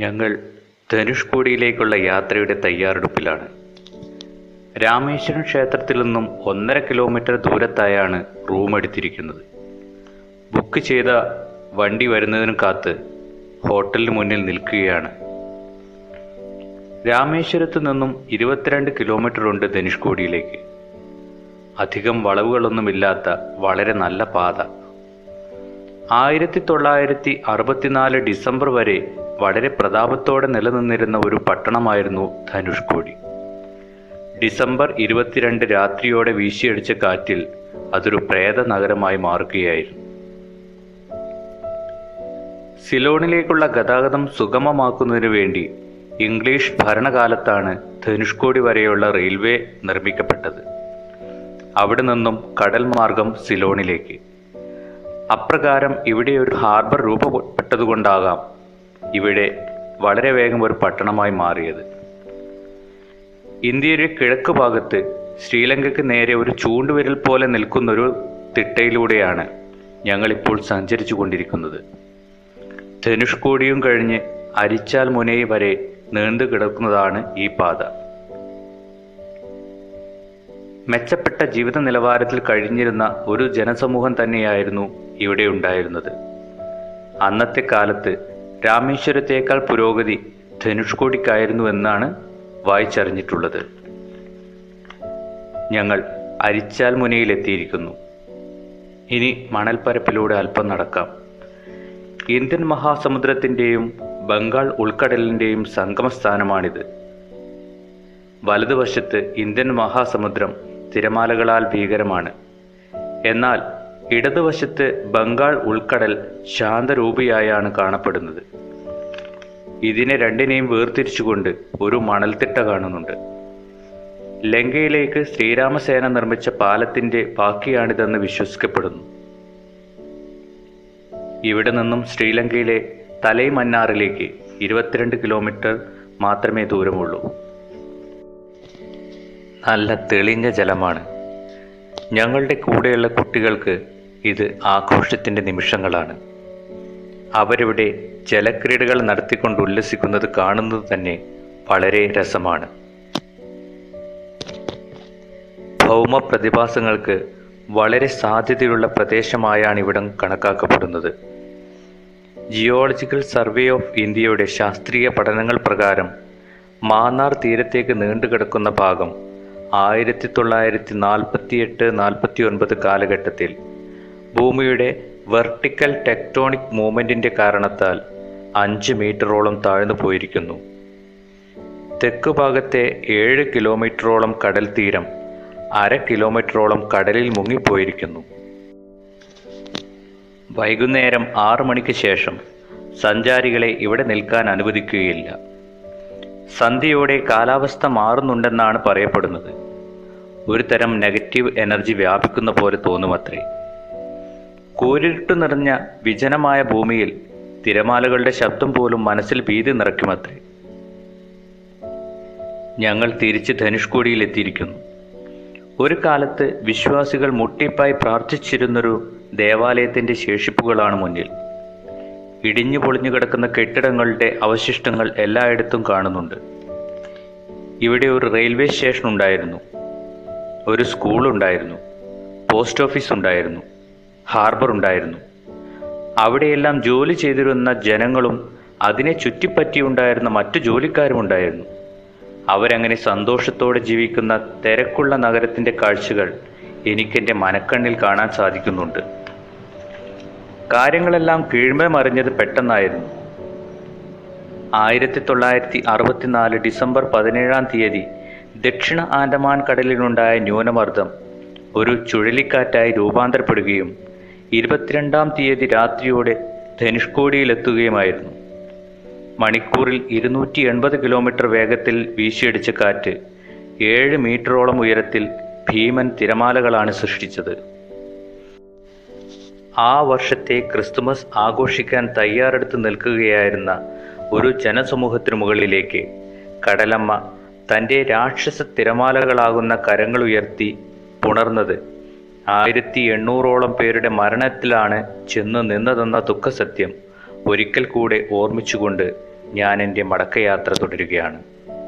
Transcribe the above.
ഞങ്ങൾ ധനുഷ്കോടിയിലേക്കുള്ള യാത്രയുടെ തയ്യാറെടുപ്പിലാണ് രാമേശ്വരം ക്ഷേത്രത്തിൽ നിന്നും ഒന്നര കിലോമീറ്റർ ദൂരത്തായാണ് റൂം എടുത്തിരിക്കുന്നത് ബുക്ക് ചെയ്ത വണ്ടി വരുന്നതിന് കാത്ത് ഹോട്ടലിന് മുന്നിൽ നിൽക്കുകയാണ് രാമേശ്വരത്ത് നിന്നും ഇരുപത്തിരണ്ട് കിലോമീറ്റർ ഉണ്ട് ധനുഷ്കോടിയിലേക്ക് അധികം വളവുകളൊന്നുമില്ലാത്ത വളരെ നല്ല പാത ആയിരത്തി തൊള്ളായിരത്തി അറുപത്തിനാല് ഡിസംബർ വരെ വളരെ പ്രതാപത്തോടെ നിലനിന്നിരുന്ന ഒരു പട്ടണമായിരുന്നു ധനുഷ്കോടി ഡിസംബർ ഇരുപത്തിരണ്ട് രാത്രിയോടെ വീശിയടിച്ച കാറ്റിൽ അതൊരു പ്രേത നഗരമായി മാറുകയായിരുന്നു സിലോണിലേക്കുള്ള ഗതാഗതം സുഗമമാക്കുന്നതിനു വേണ്ടി ഇംഗ്ലീഷ് ഭരണകാലത്താണ് ധനുഷ്കോടി വരെയുള്ള റെയിൽവേ നിർമ്മിക്കപ്പെട്ടത് അവിടെ നിന്നും കടൽ മാർഗം സിലോണിലേക്ക് അപ്രകാരം ഇവിടെ ഒരു ഹാർബർ രൂപപ്പെട്ടതുകൊണ്ടാകാം ഇവിടെ വളരെ വേഗം ഒരു പട്ടണമായി മാറിയത് ഇന്ത്യയുടെ കിഴക്ക് ഭാഗത്ത് ശ്രീലങ്കയ്ക്ക് നേരെ ഒരു ചൂണ്ടുവിരൽ പോലെ നിൽക്കുന്നൊരു തിട്ടയിലൂടെയാണ് ഞങ്ങളിപ്പോൾ സഞ്ചരിച്ചു കൊണ്ടിരിക്കുന്നത് ധനുഷ്കോടിയും കഴിഞ്ഞ് അരിച്ചാൽ മുനൈ വരെ നീണ്ടു കിടക്കുന്നതാണ് ഈ പാത മെച്ചപ്പെട്ട ജീവിത നിലവാരത്തിൽ കഴിഞ്ഞിരുന്ന ഒരു ജനസമൂഹം തന്നെയായിരുന്നു ഇവിടെ ഉണ്ടായിരുന്നത് അന്നത്തെ കാലത്ത് രാമേശ്വരത്തേക്കാൾ പുരോഗതി ധനുഷ്കോടിക്കായിരുന്നു എന്നാണ് വായിച്ചറിഞ്ഞിട്ടുള്ളത് ഞങ്ങൾ അരിച്ചാൽ മുനയിലെത്തിയിരിക്കുന്നു ഇനി മണൽപ്പരപ്പിലൂടെ അല്പം നടക്കാം ഇന്ത്യൻ മഹാസമുദ്രത്തിൻ്റെയും ബംഗാൾ ഉൾക്കടലിൻ്റെയും സംഗമസ്ഥാനമാണിത് വലതുവശത്ത് ഇന്ത്യൻ മഹാസമുദ്രം തിരമാലകളാൽ ഭീകരമാണ് എന്നാൽ ഇടതുവശത്ത് ബംഗാൾ ഉൾക്കടൽ ശാന്തരൂപിയായാണ് കാണപ്പെടുന്നത് ഇതിനെ രണ്ടിനെയും വേർതിരിച്ചുകൊണ്ട് ഒരു മണൽത്തിട്ട കാണുന്നുണ്ട് ലങ്കയിലേക്ക് ശ്രീരാമസേന നിർമ്മിച്ച പാലത്തിന്റെ ബാക്കിയാണിതെന്ന് വിശ്വസിക്കപ്പെടുന്നു ഇവിടെ നിന്നും ശ്രീലങ്കയിലെ തലൈമന്നാറിലേക്ക് ഇരുപത്തിരണ്ട് കിലോമീറ്റർ മാത്രമേ ദൂരമുള്ളൂ നല്ല തെളിഞ്ഞ ജലമാണ് ഞങ്ങളുടെ കൂടെയുള്ള കുട്ടികൾക്ക് ഇത് ആഘോഷത്തിൻ്റെ നിമിഷങ്ങളാണ് അവരിവിടെ ജലക്രീഡകൾ നടത്തിക്കൊണ്ട് ഉല്ലസിക്കുന്നത് കാണുന്നത് തന്നെ വളരെ രസമാണ് ഭൗമ പ്രതിഭാസങ്ങൾക്ക് വളരെ സാധ്യതയുള്ള പ്രദേശമായാണ് ഇവിടം കണക്കാക്കപ്പെടുന്നത് ജിയോളജിക്കൽ സർവേ ഓഫ് ഇന്ത്യയുടെ ശാസ്ത്രീയ പഠനങ്ങൾ പ്രകാരം മാന്നാർ തീരത്തേക്ക് നീണ്ടുകിടക്കുന്ന ഭാഗം ആയിരത്തി തൊള്ളായിരത്തി നാൽപ്പത്തിയെട്ട് നാൽപ്പത്തി ഒൻപത് കാലഘട്ടത്തിൽ ഭൂമിയുടെ വെർട്ടിക്കൽ ടെക്ടോണിക് മൂവ്മെന്റിന്റെ കാരണത്താൽ അഞ്ച് മീറ്ററോളം താഴ്ന്നു പോയിരിക്കുന്നു തെക്കു ഭാഗത്തെ ഏഴ് കിലോമീറ്ററോളം കടൽ തീരം അര കിലോമീറ്ററോളം കടലിൽ മുങ്ങിപ്പോയിരിക്കുന്നു വൈകുന്നേരം ആറു മണിക്ക് ശേഷം സഞ്ചാരികളെ ഇവിടെ നിൽക്കാൻ അനുവദിക്കുകയില്ല സന്ധ്യയോടെ കാലാവസ്ഥ മാറുന്നുണ്ടെന്നാണ് പറയപ്പെടുന്നത് ഒരു തരം നെഗറ്റീവ് എനർജി വ്യാപിക്കുന്ന പോലെ തോന്നുമത്രേ കൂരിരുട്ട് നിറഞ്ഞ വിജനമായ ഭൂമിയിൽ തിരമാലകളുടെ ശബ്ദം പോലും മനസ്സിൽ ഭീതി നിറയ്ക്കുമത്രേ ഞങ്ങൾ തിരിച്ച് ധനുഷ്കോടിയിൽ എത്തിയിരിക്കുന്നു ഒരു കാലത്ത് വിശ്വാസികൾ മുട്ടിപ്പായി പ്രാർത്ഥിച്ചിരുന്നൊരു ദേവാലയത്തിന്റെ ശേഷിപ്പുകളാണ് മുന്നിൽ ഇടിഞ്ഞു പൊളിഞ്ഞു കിടക്കുന്ന കെട്ടിടങ്ങളുടെ അവശിഷ്ടങ്ങൾ എല്ലായിടത്തും കാണുന്നുണ്ട് ഇവിടെ ഒരു റെയിൽവേ സ്റ്റേഷൻ ഉണ്ടായിരുന്നു ഒരു സ്കൂൾ ഉണ്ടായിരുന്നു പോസ്റ്റ് ഓഫീസ് ഉണ്ടായിരുന്നു ഹാർബർ ഉണ്ടായിരുന്നു അവിടെയെല്ലാം ജോലി ചെയ്തിരുന്ന ജനങ്ങളും അതിനെ ചുറ്റിപ്പറ്റിയുണ്ടായിരുന്ന മറ്റു ജോലിക്കാരും ഉണ്ടായിരുന്നു അവരങ്ങനെ സന്തോഷത്തോടെ ജീവിക്കുന്ന തിരക്കുള്ള നഗരത്തിന്റെ കാഴ്ചകൾ എനിക്കെൻ്റെ മനക്കണ്ണിൽ കാണാൻ സാധിക്കുന്നുണ്ട് കാര്യങ്ങളെല്ലാം കീഴ്മ മറിഞ്ഞത് പെട്ടെന്നായിരുന്നു ആയിരത്തി തൊള്ളായിരത്തി അറുപത്തിനാല് ഡിസംബർ പതിനേഴാം തീയതി ദക്ഷിണ ആൻഡമാൻ കടലിലുണ്ടായ ന്യൂനമർദ്ദം ഒരു ചുഴലിക്കാറ്റായി രൂപാന്തരപ്പെടുകയും ഇരുപത്തിരണ്ടാം തീയതി രാത്രിയോടെ ധനുഷ്കോടിയിലെത്തുകയുമായിരുന്നു മണിക്കൂറിൽ ഇരുന്നൂറ്റി എൺപത് കിലോമീറ്റർ വേഗത്തിൽ വീശിയടിച്ച കാറ്റ് ഏഴ് മീറ്ററോളം ഉയരത്തിൽ ഭീമൻ തിരമാലകളാണ് സൃഷ്ടിച്ചത് ആ വർഷത്തെ ക്രിസ്തുമസ് ആഘോഷിക്കാൻ തയ്യാറെടുത്ത് നിൽക്കുകയായിരുന്ന ഒരു ജനസമൂഹത്തിനു മുകളിലേക്ക് കടലമ്മ തൻ്റെ രാക്ഷസ തിരമാലകളാകുന്ന കരങ്ങൾ ഉയർത്തി പുണർന്നത് ആയിരത്തി എണ്ണൂറോളം പേരുടെ മരണത്തിലാണ് ചെന്ന് നിന്നതെന്ന ദുഃഖസത്യം ഒരിക്കൽ കൂടെ ഓർമ്മിച്ചുകൊണ്ട് ഞാൻ എൻ്റെ മടക്കയാത്ര തുടരുകയാണ്